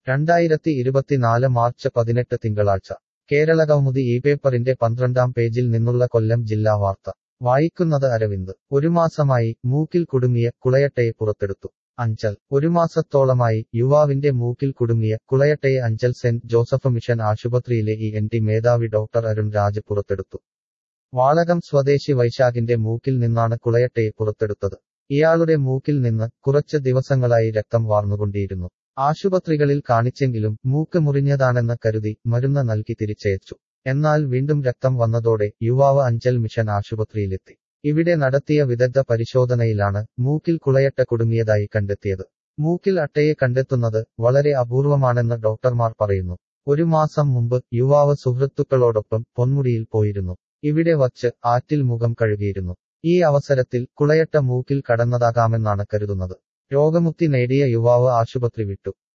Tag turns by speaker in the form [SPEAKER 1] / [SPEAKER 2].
[SPEAKER 1] രണ്ടായിരത്തി ഇരുപത്തിനാല് മാർച്ച് പതിനെട്ട് തിങ്കളാഴ്ച കേരള കൗമുദി ഈ പേപ്പറിന്റെ പന്ത്രണ്ടാം പേജിൽ നിന്നുള്ള കൊല്ലം ജില്ലാ വാർത്ത വായിക്കുന്നത് അരവിന്ദ് ഒരു മാസമായി മൂക്കിൽ കുടുങ്ങിയ കുളയട്ടയെ പുറത്തെടുത്തു അഞ്ചൽ ഒരു മാസത്തോളമായി യുവാവിന്റെ മൂക്കിൽ കുടുങ്ങിയ കുളയട്ടയെ അഞ്ചൽ സെന്റ് ജോസഫ് മിഷൻ ആശുപത്രിയിലെ ഇ എൻ ടി മേധാവി ഡോക്ടർ അരുൺ രാജ് പുറത്തെടുത്തു വാളകം സ്വദേശി വൈശാഖിന്റെ മൂക്കിൽ നിന്നാണ് കുളയട്ടയെ പുറത്തെടുത്തത് ഇയാളുടെ മൂക്കിൽ നിന്ന് കുറച്ച് ദിവസങ്ങളായി രക്തം വാർന്നുകൊണ്ടിരുന്നു ആശുപത്രികളിൽ കാണിച്ചെങ്കിലും മൂക്ക് മുറിഞ്ഞതാണെന്ന് കരുതി മരുന്ന് നൽകി തിരിച്ചയച്ചു എന്നാൽ വീണ്ടും രക്തം വന്നതോടെ യുവാവ് അഞ്ചൽ മിഷൻ ആശുപത്രിയിലെത്തി ഇവിടെ നടത്തിയ വിദഗ്ധ പരിശോധനയിലാണ് മൂക്കിൽ കുളയട്ട കുടുങ്ങിയതായി കണ്ടെത്തിയത് മൂക്കിൽ അട്ടയെ കണ്ടെത്തുന്നത് വളരെ അപൂർവമാണെന്ന് ഡോക്ടർമാർ പറയുന്നു ഒരു മാസം മുമ്പ് യുവാവ് സുഹൃത്തുക്കളോടൊപ്പം പൊന്മുടിയിൽ പോയിരുന്നു ഇവിടെ വച്ച് ആറ്റിൽ മുഖം കഴുകിയിരുന്നു ഈ അവസരത്തിൽ കുളയട്ട മൂക്കിൽ കടന്നതാകാമെന്നാണ് കരുതുന്നത് രോഗമുക്തി നേടിയ യുവാവ് ആശുപത്രി വിട്ടു